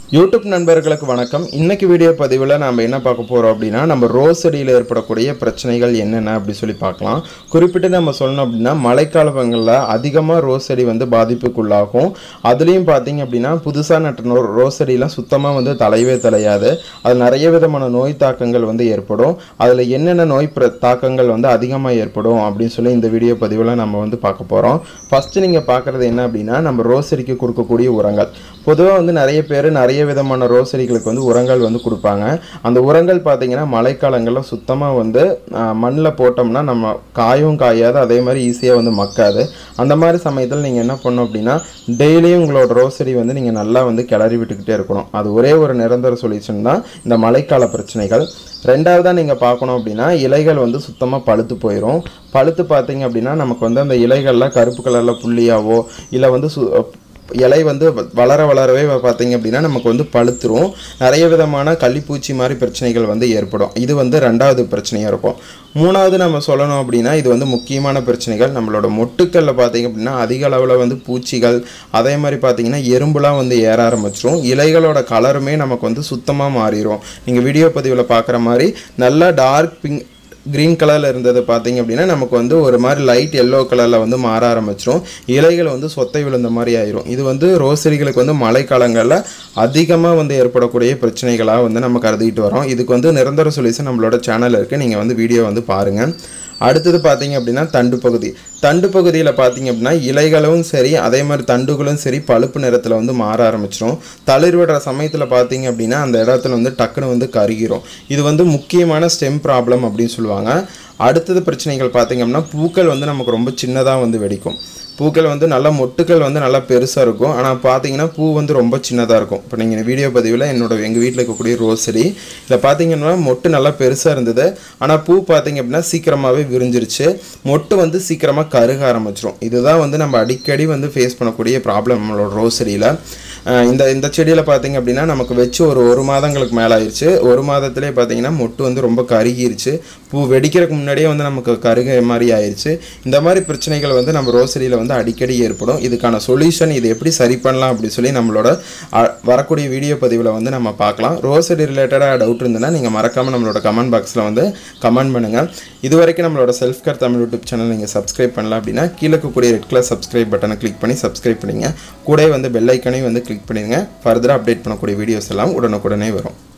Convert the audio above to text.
YouTube நண்பர்களுக்கு வணக்கம் இன்னைக்கு வீடியோ பதிவில் நம்ம என்ன பார்க்க போகிறோம் அப்படின்னா நம்ம ரோஸ் செடியில் ஏற்படக்கூடிய பிரச்சனைகள் என்னென்ன அப்படி சொல்லி பார்க்கலாம் குறிப்பிட்டு நம்ம சொல்லணும் அப்படின்னா மழைக்காலங்களில் அதிகமாக ரோஸ் செடி வந்து பாதிப்புக்குள்ளாகும் அதுலேயும் பார்த்தீங்க அப்படின்னா புதுசாக நட்ட நோ- ரோஸ் செடியெலாம் சுத்தமாக வந்து தலையவே தலையாது அது நிறைய விதமான நோய் தாக்கங்கள் வந்து ஏற்படும் அதில் என்னென்ன நோய் பிர தாக்கங்கள் வந்து அதிகமாக ஏற்படும் அப்படின்னு சொல்லி இந்த வீடியோ பதிவில் நம்ம வந்து பார்க்க போகிறோம் ஃபஸ்ட்டு நீங்கள் பார்க்குறது என்ன அப்படின்னா நம்ம ரோஸ் செடிக்கு கொடுக்கக்கூடிய உரங்கள் பொதுவாக வந்து நிறைய பேர் நிறைய விதமான ரோஸ் செடிகளுக்கு வந்து உரங்கள் வந்து கொடுப்பாங்க அந்த உரங்கள் பார்த்தீங்கன்னா மழைக்காலங்களில் சுத்தமாக வந்து மண்ணில் போட்டோம்னா நம்ம காயும் காயாது அதே மாதிரி ஈஸியாக வந்து மக்காது அந்த மாதிரி சமயத்தில் நீங்கள் என்ன பண்ணணும் அப்படின்னா டெய்லியும் உங்களோட ரோஸ் செடி வந்து நீங்கள் நல்லா வந்து கிளறி விட்டுக்கிட்டே இருக்கணும் அது ஒரே ஒரு நிரந்தர சொல்யூஷன் தான் இந்த மழைக்கால பிரச்சனைகள் ரெண்டாவதாக நீங்கள் பார்க்கணும் அப்படின்னா இலைகள் வந்து சுத்தமாக பழுத்து போயிடும் பழுத்து பார்த்தீங்க அப்படின்னா நமக்கு வந்து அந்த இலைகள்லாம் கருப்பு கலரில் புள்ளியாவோ இல்லை வந்து சு இலை வந்து வ- வளர வளரவே வ- பார்த்தீங்க அப்படின்னா நமக்கு வந்து பழுத்துரும் நிறைய விதமான கள்ளிப்பூச்சி மாதிரி பிரச்சனைகள் வந்து ஏற்படும் இது வந்து ரெண்டாவது பிரச்சனையாக இருக்கும் மூணாவது நம்ம சொல்லணும் அப்படின்னா இது வந்து முக்கியமான பிரச்சனைகள் நம்மளோட மொட்டுக்களில் பார்த்தீங்க அப்படின்னா அதிக அளவில் வந்து பூச்சிகள் அதே மாதிரி பார்த்தீங்கன்னா எறும்புலாம் வந்து ஏற ஆரம்பிச்சிரும் இலைகளோட கலருமே நமக்கு வந்து சுத்தமாக மாறிடும் நீங்கள் வீடியோ பதிவில் பார்க்குற மாதிரி நல்லா டார்க் பிங்க் க்ரீன் கலரில் இருந்தது பார்த்தீங்க அப்படின்னா நமக்கு வந்து ஒரு மாதிரி லைட் எல்லோ கலரில் வந்து மாற ஆரம்பிச்சிரும் இலைகள் வந்து சொத்தை விழுந்த மாதிரி ஆயிரும் இது வந்து ரோஸ் செடிகளுக்கு வந்து மழைக்காலங்களில் அதிகமாக வந்து ஏற்படக்கூடிய பிரச்சனைகளாக வந்து நம்ம கருதிட்டு வரோம் இதுக்கு வந்து நிரந்தர சொல்யூஷன் நம்மளோட சேனல் இருக்குது நீங்கள் வந்து வீடியோ வந்து பாருங்கள் அடுத்தது பார்த்தீங்க அப்படின்னா தண்டு பகுதி தண்டு பகுதியில் பார்த்தீங்க அப்படின்னா இலைகளும் சரி அதே மாதிரி தண்டுகளும் சரி பழுப்பு நிறத்தில் வந்து மாற ஆரம்பிச்சிரும் தளிர் விடுற சமயத்தில் பார்த்தீங்க அப்படின்னா அந்த இடத்துல வந்து டக்குன்னு வந்து கருகிரும் இது வந்து முக்கியமான ஸ்டெம் ப்ராப்ளம் அப்படின்னு சொல்லுவாங்க அடுத்தது பிரச்சனைகள் பார்த்தீங்க அப்படின்னா பூக்கள் வந்து நமக்கு ரொம்ப சின்னதாக வந்து வெடிக்கும் பூக்கள் வந்து நல்லா மொட்டுக்கள் வந்து நல்லா பெருசாக இருக்கும் ஆனால் பார்த்தீங்கன்னா பூ வந்து ரொம்ப சின்னதாக இருக்கும் இப்போ நீங்கள் வீடியோ பதிவில் என்னோட எங்கள் வீட்டில் இருக்கக்கூடிய ரோஸ் செடி இதில் பார்த்தீங்கன்னா மொட்டு நல்லா பெருசாக இருந்தது ஆனால் பூ பார்த்தீங்க அப்படின்னா சீக்கிரமாகவே விரிஞ்சிருச்சு மொட்டு வந்து சீக்கிரமாக கருக ஆரம்பிச்சிரும் இதுதான் வந்து நம்ம அடிக்கடி வந்து ஃபேஸ் பண்ணக்கூடிய ப்ராப்ளம் நம்மளோட ரோஸ் செடியில் அஹ் இந்த இந்த செடியில் பார்த்தீங்க அப்படின்னா நமக்கு வச்சு ஒரு ஒரு மாதங்களுக்கு மேலே ஆயிடுச்சு ஒரு மாதத்திலே பார்த்தீங்கன்னா மொட்டு வந்து ரொம்ப கருகிருச்சு பூ வெடிக்கிறதுக்கு முன்னாடியே வந்து நமக்கு கருக மாதிரி ஆயிடுச்சு இந்த மாதிரி பிரச்சனைகள் வந்து நம்ம ரோஸ் செடியில் வந்து அடிக்கடி ஏற்படும் இதுக்கான சொல்யூஷன் இது எப்படி சரி பண்ணலாம் அப்படி சொல்லி நம்மளோட அ- வரக்கூடிய வீடியோ பதிவில் வந்து நம்ம பார்க்கலாம் ரோஸ் செடி ரிலேட்டடாக டவுட் இருந்ததுன்னா நீங்கள் மறக்காமல் நம்மளோட கமெண்ட் பாக்ஸில் வந்து கமெண்ட் பண்ணுங்கள் இது வரைக்கும் நம்மளோட self care Tamil YouTube channel நீங்கள் சப்ஸ்கிரைப் பண்ணலாம் அப்படின்னா கீழே இருக்கக்கூடிய ரெட் கலர் சப்ஸ்கிரைப் பட்டனை கிளிக் பண்ணி சப்ஸ்கிரைப் பண்ணிங்க கூடவே வந்து பெல் ஐக்கனையும் வந்து கிளிக் பண்ணிடுங்க ஃபர்தராக அப்டேட் பண்ணக்கூடிய வீடியோஸ் எல்லாம் உடனுக்குடனே வரும்